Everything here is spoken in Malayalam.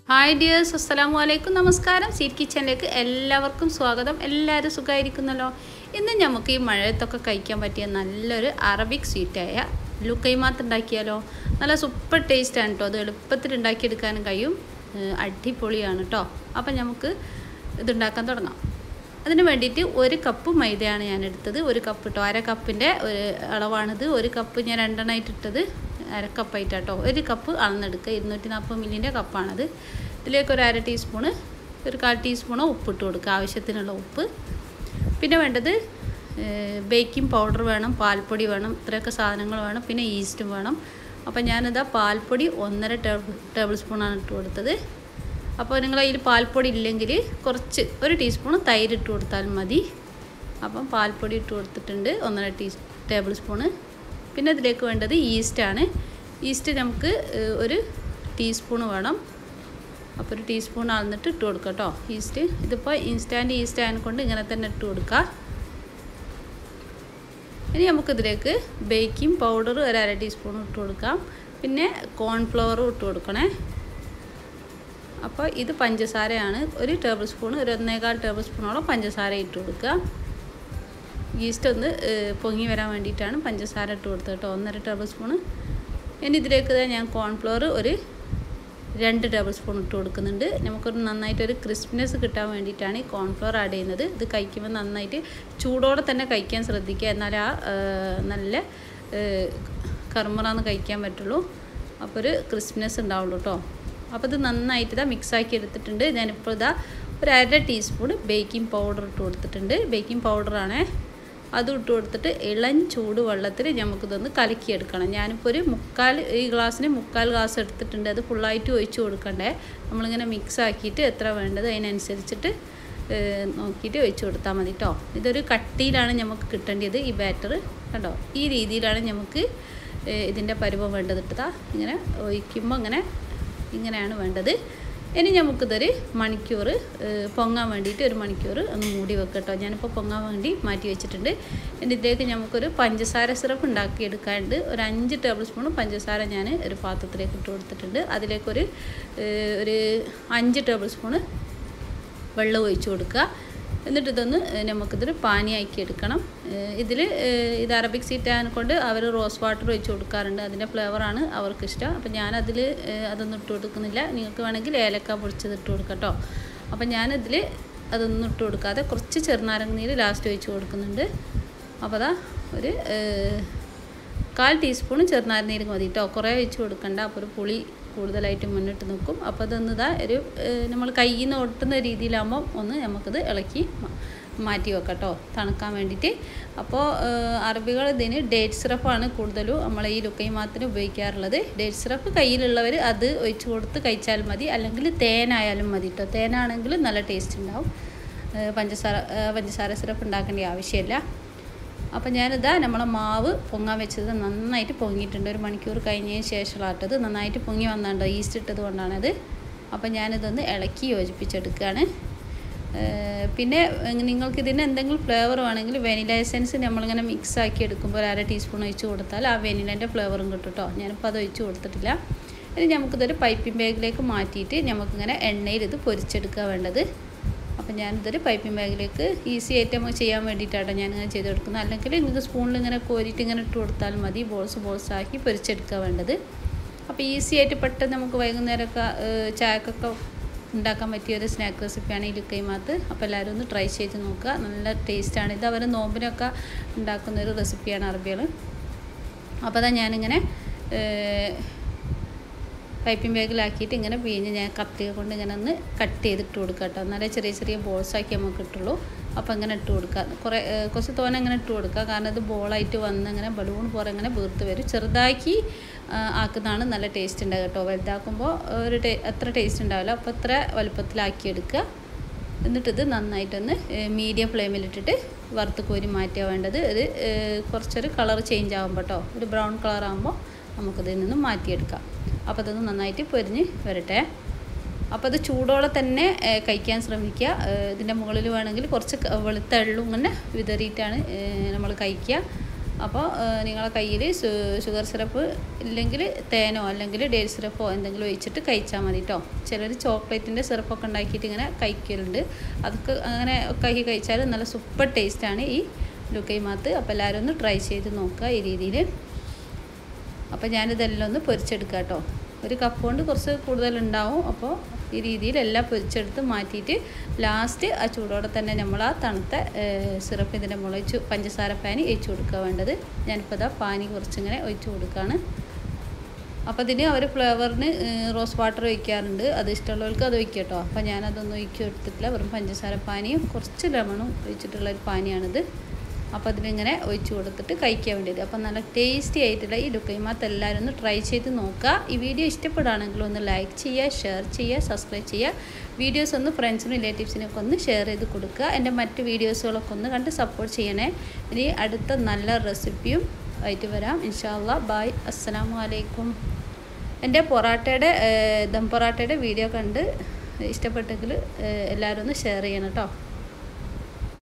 ഹായ് ഡിയേഴ്സ് അസ്സലാമു അലൈക്കും നമസ്കാരം സീറ്റ് കിച്ചണിലേക്ക് എല്ലാവർക്കും സ്വാഗതം എല്ലാവരും സുഖമായിരിക്കുന്നല്ലോ ഇന്ന് നമുക്ക് ഈ മഴയത്തൊക്കെ കഴിക്കാൻ പറ്റിയ നല്ലൊരു അറബിക് സ്വീറ്റായ ലുക്കൈമാത്ത് ഉണ്ടാക്കിയാലോ നല്ല സൂപ്പർ ടേസ്റ്റാണ് കേട്ടോ അത് എളുപ്പത്തിൽ ഉണ്ടാക്കിയെടുക്കാനും കഴിയും ഏഹ് അടിപൊളിയാണ് കേട്ടോ അപ്പം നമുക്ക് ഇതുണ്ടാക്കാൻ തുടങ്ങാം അതിന് വേണ്ടിയിട്ട് ഒരു കപ്പ് മൈദയാണ് ഞാൻ എടുത്തത് ഒരു കപ്പ് കേട്ടോ അര കപ്പിൻ്റെ ഒരു അളവാണിത് ഒരു കപ്പ് ഞാൻ രണ്ടെണ്ണമായിട്ട് ഇട്ടത് അര കപ്പായിട്ടാട്ടോ ഒരു കപ്പ് അളന്നെടുക്കുക ഇരുന്നൂറ്റി നാൽപ്പത് മില്ലിൻ്റെ കപ്പാണത് ഇതിലേക്ക് ഒരു അര ടീസ്പൂണ് ഒരു കാൽ ടീസ്പൂണോ ഉപ്പിട്ട് കൊടുക്കുക ആവശ്യത്തിനുള്ള ഉപ്പ് പിന്നെ വേണ്ടത് ബേക്കിംഗ് പൗഡർ വേണം പാൽപ്പൊടി വേണം ഇത്രയൊക്കെ സാധനങ്ങൾ വേണം പിന്നെ ഈസ്റ്റും വേണം അപ്പോൾ ഞാനിതാ പാൽപ്പൊടി ഒന്നര ടേബിൾ ടേബിൾ സ്പൂണാണ് ഇട്ട് കൊടുത്തത് അപ്പോൾ നിങ്ങൾ അതിൽ പാൽപ്പൊടി ഇല്ലെങ്കിൽ കുറച്ച് ഒരു ടീസ്പൂൺ തൈര് ഇട്ട് കൊടുത്താൽ മതി അപ്പം പാൽപ്പൊടി ഇട്ട് കൊടുത്തിട്ടുണ്ട് ഒന്നര ടീ ടേബിൾ സ്പൂണ് പിന്നെ ഇതിലേക്ക് വേണ്ടത് ഈസ്റ്റാണ് ഈസ്റ്റ് നമുക്ക് ഏഹ്, ഒരു ടീസ്പൂൺ വേണം അപ്പോൾ ഒരു ടീസ്പൂൺ അളന്നിട്ട് ഇട്ട് കൊടുക്കുക കേട്ടോ ഈസ്റ്റ് ഇതിപ്പോൾ ഇൻസ്റ്റാൻറ്റ് ഈസ്റ്റ് ആയതുകൊണ്ട് ഇങ്ങനെ തന്നെ ഇട്ട് കൊടുക്കുക ഇനി നമുക്കിതിലേക്ക് ബേക്കിംഗ് പൗഡർ ഒരു അര ടീസ്പൂൺ ഇട്ട് കൊടുക്കാം പിന്നെ കോൺഫ്ലവറും ഇട്ട് കൊടുക്കണേ അപ്പോൾ ഇത് പഞ്ചസാരയാണ് ഒരു ടേബിൾ സ്പൂൺ ഒരു ഒന്നേകാൽ ടേബിൾ സ്പൂണോളം പഞ്ചസാര ഇട്ട് കൊടുക്കുക ഈസ്റ്റ് ഒന്ന് ഏഹ്, പൊങ്ങി വരാൻ വേണ്ടിയിട്ടാണ് പഞ്ചസാര ഇട്ട് കൊടുത്തത് കേട്ടോ ഒന്നര ടേബിൾ സ്പൂണ് ഇനി ഇതിലേക്ക് ദേ ഞാൻ കോൺഫ്ലവർ ഒരു രണ്ട് ടേബിൾ സ്പൂൺ ഇട്ട് കൊടുക്കുന്നുണ്ട് നമുക്കൊരു നന്നായിട്ടൊരു ക്രിസ്പിനെസ് കിട്ടാൻ വേണ്ടിയിട്ടാണ് ഈ കോൺഫ്ലവർ ആഡ് ചെയ്യുന്നത് ഇത് കഴിക്കുമ്പോൾ നന്നായിട്ട് ചൂടോടെ തന്നെ കഴിക്കാൻ ശ്രദ്ധിക്കുക എന്നാൽ ആ ഏഹ്, നല്ല കർമ്മറാന്ന് കഴിക്കാൻ പറ്റുള്ളൂ അപ്പോൾ ഒരു ക്രിസ്പിനെസ് ഉണ്ടാവുള്ളൂ കേട്ടോ അപ്പോൾ ഇത് നന്നായിട്ട് ഇതാ മിക്സാക്കി എടുത്തിട്ടുണ്ട് ഞാനിപ്പോൾ ഇതാ ഒരു അര ടീസ്പൂൺ ബേക്കിംഗ് പൗഡർ ഇട്ട് കൊടുത്തിട്ടുണ്ട് ബേക്കിംഗ് പൗഡറാണേ അതും ഇട്ട് കൊടുത്തിട്ട് ഇളം ചൂട് വെള്ളത്തിൽ നമുക്കിതൊന്ന് കലക്കിയെടുക്കണം ഞാനിപ്പോൾ ഒരു മുക്കാൽ ഈ ഗ്ലാസ്സിന് മുക്കാൽ ഗ്ലാസ് എടുത്തിട്ടുണ്ട് അത് ഫുള്ളായിട്ട് ഒഴിച്ച് കൊടുക്കണ്ടേ നമ്മളിങ്ങനെ മിക്സ് ആക്കിയിട്ട് എത്ര വേണ്ടത് അതിനനുസരിച്ചിട്ട് ഏഹ്, നോക്കിയിട്ട് ഒഴിച്ച് കൊടുത്താൽ മതി കേട്ടോ ഇതൊരു കട്ടിയിലാണ് നമുക്ക് കിട്ടേണ്ടത് ഈ ബാറ്റർ കണ്ടോ ഈ രീതിയിലാണ് നമുക്ക് ഏഹ്, ഇതിൻ്റെ പരുവം വേണ്ടത് ഇട്ടതാ ഇങ്ങനെ ഒഴിക്കുമ്പോൾ ഇങ്ങനെ ഇങ്ങനെയാണ് വേണ്ടത് ഇനി നമുക്കിതൊരു മണിക്കൂർ ഏഹ്, പൊങ്ങാൻ വേണ്ടിയിട്ട് ഒരു മണിക്കൂർ ഒന്ന് മൂടി വെക്കട്ടോ ഞാനിപ്പോൾ പൊങ്ങാൻ വേണ്ടി മാറ്റി വെച്ചിട്ടുണ്ട് ഇനി ഇതിലേക്ക് നമുക്കൊരു പഞ്ചസാര സിറപ്പ് ഉണ്ടാക്കിയെടുക്കാനുണ്ട് ഒരു അഞ്ച് ടേബിൾ സ്പൂൺ പഞ്ചസാര ഞാൻ ഒരു പാത്രത്തിലേക്ക് ഇട്ട് കൊടുത്തിട്ടുണ്ട് അതിലേക്കൊരു ഏഹ്, ഒരു അഞ്ച് ടേബിൾ സ്പൂണ് വെള്ളം ഒഴിച്ച് കൊടുക്കുക എന്നിട്ട് ഇതൊന്ന് ഏഹ്, നമുക്കിതൊരു പാനിയാക്കി എടുക്കണം ഇതിൽ ഇത് അറബിക് സീറ്റ് കൊണ്ട് അവർ റോസ് വാട്ടർ ഒഴിച്ച് കൊടുക്കാറുണ്ട് അതിൻ്റെ ഫ്ലേവറാണ് അവർക്ക് ഇഷ്ടം അപ്പോൾ ഞാനതിൽ അതൊന്നും ഇട്ട് കൊടുക്കുന്നില്ല നിങ്ങൾക്ക് വേണമെങ്കിൽ ഏലക്ക പൊടിച്ചത് ഇട്ട് കൊടുക്കാം കേട്ടോ അപ്പോൾ ഞാനിതിൽ അതൊന്നും ഇട്ട് കൊടുക്കാതെ കുറച്ച് ചെറുനാരങ്ങ നീര് ലാസ്റ്റ് ഒഴിച്ച് കൊടുക്കുന്നുണ്ട് അപ്പോൾ അതാ ഒരു ഏഹ്, കാൽ ടീസ്പൂൺ ചെറുനാരനീര് മതി കേട്ടോ കുറേ ഒഴിച്ച് കൊടുക്കണ്ട അപ്പോൾ ഒരു പുളി കൂടുതലായിട്ട് മുന്നിട്ട് നിൽക്കും അപ്പോൾ അതൊന്ന് ഇതാ ഒരു ഏഹ്, നമ്മൾ കയ്യിൽ നിന്ന് ഒട്ടുന്ന രീതിയിലാകുമ്പോൾ ഒന്ന് നമുക്കിത് ഇളക്കി മ- മാറ്റി വെക്കാം കേട്ടോ തണുക്കാൻ വേണ്ടിയിട്ട് അപ്പോൾ ഏഹ്, അറബികൾ ഇതിന് ഡേറ്റ് സിറപ്പാണ് കൂടുതലും നമ്മൾ ഈ ലുക്കൈമാത്തിന് ഉപയോഗിക്കാറുള്ളത് ഡേറ്റ് സിറപ്പ് കയ്യിലുള്ളവർ അത് ഒഴിച്ച് കൊടുത്ത് കഴിച്ചാൽ മതി അല്ലെങ്കിൽ തേനായാലും മതി കേട്ടോ തേനാണെങ്കിൽ നല്ല ടേസ്റ്റ് ഉണ്ടാവും ഏഹ്, പഞ്ചസാര ഏഹ്, പഞ്ചസാര സിറപ്പ് ഉണ്ടാക്കേണ്ട ആവശ്യമില്ല അപ്പം ഞാനിതാ നമ്മളെ മാവ് പൊങ്ങാൻ വെച്ചത് നന്നായിട്ട് പൊങ്ങിയിട്ടുണ്ട് ഒരു മണിക്കൂർ കഴിഞ്ഞതിന് ശേഷമാട്ടത് നന്നായിട്ട് പൊങ്ങി വന്നുണ്ടോ ഈസ്റ്റ് ഇട്ടത് കൊണ്ടാണത് അപ്പം ഞാനിതൊന്ന് ഇളക്കി യോജിപ്പിച്ചെടുക്കുകയാണ് ഏഹ് പിന്നെ നിങ്ങൾക്ക് ഇതിന് എന്തെങ്കിലും ഫ്ലേവർ വേണമെങ്കിൽ വെനില എസൻസ് നമ്മളിങ്ങനെ മിക്സ് ആക്കി എടുക്കുമ്പോൾ ഒരു അര ടീസ്പൂൺ ഒഴിച്ച് കൊടുത്താൽ ആ വെനിലേൻ്റെ ഫ്ലേവറും കിട്ടും കേട്ടോ ഞാനിപ്പോൾ അത് ഒഴിച്ച് കൊടുത്തിട്ടില്ല ഇനി നമുക്കിതൊരു പൈപ്പിംഗ് ബാഗിലേക്ക് മാറ്റിയിട്ട് നമുക്കിങ്ങനെ എണ്ണയിൽ ഇത് പൊരിച്ചെടുക്കുക വേണ്ടത് അപ്പം ഞാനിതൊരു പൈപ്പിംഗ് ബാഗിലേക്ക് ഈസി ആയിട്ട് നമുക്ക് ചെയ്യാൻ വേണ്ടിയിട്ടാണ് ഞാനിങ്ങനെ ചെയ്ത് കൊടുക്കുന്നത് അല്ലെങ്കിൽ നിങ്ങൾക്ക് സ്പൂണിൽ ഇങ്ങനെ കോരിയിട്ട് ഇങ്ങനെ ഇട്ട് കൊടുത്താൽ മതി ബോൾസ് ബോൾസ് ആക്കി പൊരിച്ചെടുക്കുക വേണ്ടത് അപ്പോൾ ഈസി ആയിട്ട് പെട്ടെന്ന് നമുക്ക് വൈകുന്നേരമൊക്കെ ഏഹ്, ചായക്കൊക്കെ ഉണ്ടാക്കാൻ പറ്റിയ ഒരു സ്നാക്ക് റെസിപ്പിയാണ് ഈ ലുക്കൈമാത്ത് അപ്പോൾ എല്ലാവരും ഒന്ന് ട്രൈ ചെയ്ത് നോക്കുക നല്ല ടേസ്റ്റാണ് ഇത് അവർ നോമ്പിനൊക്കെ ഉണ്ടാക്കുന്ന ഒരു റെസിപ്പിയാണ് അറബികൾ അപ്പോൾ അതാ ഞാനിങ്ങനെ ഏഹ്, പൈപ്പിംഗ് ബാഗിലാക്കിയിട്ട് ഇങ്ങനെ പിഴിഞ്ഞ് ഞാൻ കത്തിക കൊണ്ട് ഇങ്ങനെ ഒന്ന് കട്ട് ചെയ്തിട്ട് കൊടുക്കുക കേട്ടോ എന്നാലേ ചെറിയ ചെറിയ ബോൾസ് ആക്കി നമുക്ക് കിട്ടുള്ളൂ അപ്പോൾ ഇങ്ങനെ ഇട്ട് കൊടുക്കുക കുറേ ഏഹ് കുറച്ച് തോനെ ഇങ്ങനെ ഇട്ട് കൊടുക്കുക കാരണം ഇത് ബോളായിട്ട് വന്ന് ഇങ്ങനെ ബലൂൺ പോലെ ഇങ്ങനെ വീർത്ത് വരും ചെറുതാക്കി ആ, ആക്കുന്നതാണ് നല്ല ടേസ്റ്റ് ഉണ്ടാകുക കേട്ടോ വലുതാക്കുമ്പോൾ ഒരു ടേ അത്ര ടേസ്റ്റ് ഉണ്ടാവില്ല അപ്പോൾ ഇത്ര വലുപ്പത്തിലാക്കി എടുക്കുക എന്നിട്ടിത് നന്നായിട്ടൊന്ന് മീഡിയം ഫ്ലെയിമിലിട്ടിട്ട് വറുത്ത് കോരി മാറ്റുക വേണ്ടത് ഇത് ഏഹ് കുറച്ചൊരു കളർ ചേഞ്ച് ആകുമ്പോൾ കേട്ടോ ഒരു ബ്രൗൺ കളർ ആകുമ്പോൾ നമുക്കിതിൽ നിന്ന് മാറ്റിയെടുക്കാം അപ്പോൾ അതൊന്ന് നന്നായിട്ട് പൊരിഞ്ഞ് വരട്ടെ അപ്പോൾ അത് ചൂടോടെ തന്നെ ഏഹ്, കഴിക്കാൻ ശ്രമിക്കുക ഏഹ്, ഇതിൻ്റെ മുകളിൽ വേണമെങ്കിൽ കുറച്ച് ക- വെളുത്ത എള്ളും ഇങ്ങനെ വിതറിയിട്ടാണ് നമ്മൾ കഴിക്കുക അപ്പോൾ നിങ്ങളെ കയ്യിൽ ഷുഗർ സിറപ്പ് ഇല്ലെങ്കിൽ തേനോ അല്ലെങ്കിൽ ഡേരി സിറപ്പോ എന്തെങ്കിലും ഒഴിച്ചിട്ട് കഴിച്ചാൽ മതി കേട്ടോ ചിലർ ചോക്ലേറ്റിൻ്റെ സിറപ്പൊക്കെ ഉണ്ടാക്കിയിട്ട് ഇങ്ങനെ കഴിക്കലുണ്ട് അതൊക്കെ അങ്ങനെ ഒക്കെ കഴിച്ചാൽ നല്ല സൂപ്പർ ടേസ്റ്റാണ് ഈ ലുക്കൈമാത്ത് അപ്പോൾ എല്ലാവരും ഒന്ന് ട്രൈ ചെയ്ത് നോക്കുക ഈ രീതിയിൽ അപ്പോൾ ഞാനിതെല്ലാം ഒന്ന് പൊരിച്ചെടുക്കാം കേട്ടോ ഒരു കപ്പ് കൊണ്ട് കുറച്ച് കൂടുതലുണ്ടാവും അപ്പോൾ ഈ രീതിയിൽ എല്ലാം പൊരിച്ചെടുത്ത് മാറ്റിയിട്ട് ലാസ്റ്റ് ആ ചൂടോടെ തന്നെ നമ്മൾ ആ തണുത്ത സിറപ്പ് ഇതിൻ്റെ മുളച്ച് പഞ്ചസാര പാനി ഒഴിച്ച് കൊടുക്കുക വേണ്ടത് ഞാനിപ്പോൾ ഇതാ പാനി കുറച്ചിങ്ങനെ ഒഴിച്ച് കൊടുക്കുകയാണ് അപ്പോൾ ഇതിന് അവർ ഫ്ലേവറിന് റോസ് വാട്ടർ ഒഴിക്കാറുണ്ട് അത് ഇഷ്ടമുള്ളവർക്ക് അത് ഒഴിക്കുക കേട്ടോ അപ്പോൾ ഞാനതൊന്നും ഒഴിക്കി എടുത്തിട്ടില്ല വെറും പഞ്ചസാര പാനിയും കുറച്ച് ലെമണും ഒഴിച്ചിട്ടുള്ള ഒരു പാനിയാണിത് അപ്പോൾ അതിലിങ്ങനെ ഒഴിച്ച് കൊടുത്തിട്ട് കഴിക്കാൻ വേണ്ടിയത് അപ്പോൾ നല്ല ടേസ്റ്റി ആയിട്ടുള്ള ഈ ലുക്കൈമാത്ത് എല്ലാവരും ഒന്ന് ട്രൈ ചെയ്ത് നോക്കുക ഈ വീഡിയോ ഇഷ്ടപ്പെടുകയാണെങ്കിൽ ഒന്ന് ലൈക്ക് ചെയ്യുക ഷെയർ ചെയ്യുക സബ്സ്ക്രൈബ് ചെയ്യുക വീഡിയോസ് ഒന്ന് ഫ്രണ്ട്സിനും റിലേറ്റീവ്സിനൊക്കെ ഒന്ന് ഷെയർ ചെയ്ത് കൊടുക്കുക എൻ്റെ മറ്റ് വീഡിയോസുകളൊക്കെ ഒന്ന് കണ്ട് സപ്പോർട്ട് ചെയ്യണേ ഇനി അടുത്ത നല്ല റെസിപ്പിയും ആയിട്ട് വരാം ഇൻഷാല്ല ബായ് അസ്സലാമു അലൈക്കും എൻ്റെ പൊറാട്ടയുടെ ദം പൊറാട്ടയുടെ വീഡിയോ കണ്ട് ഇഷ്ടപ്പെട്ടെങ്കിൽ എല്ലാവരും ഒന്ന് ഷെയർ ചെയ്യണം കേട്ടോ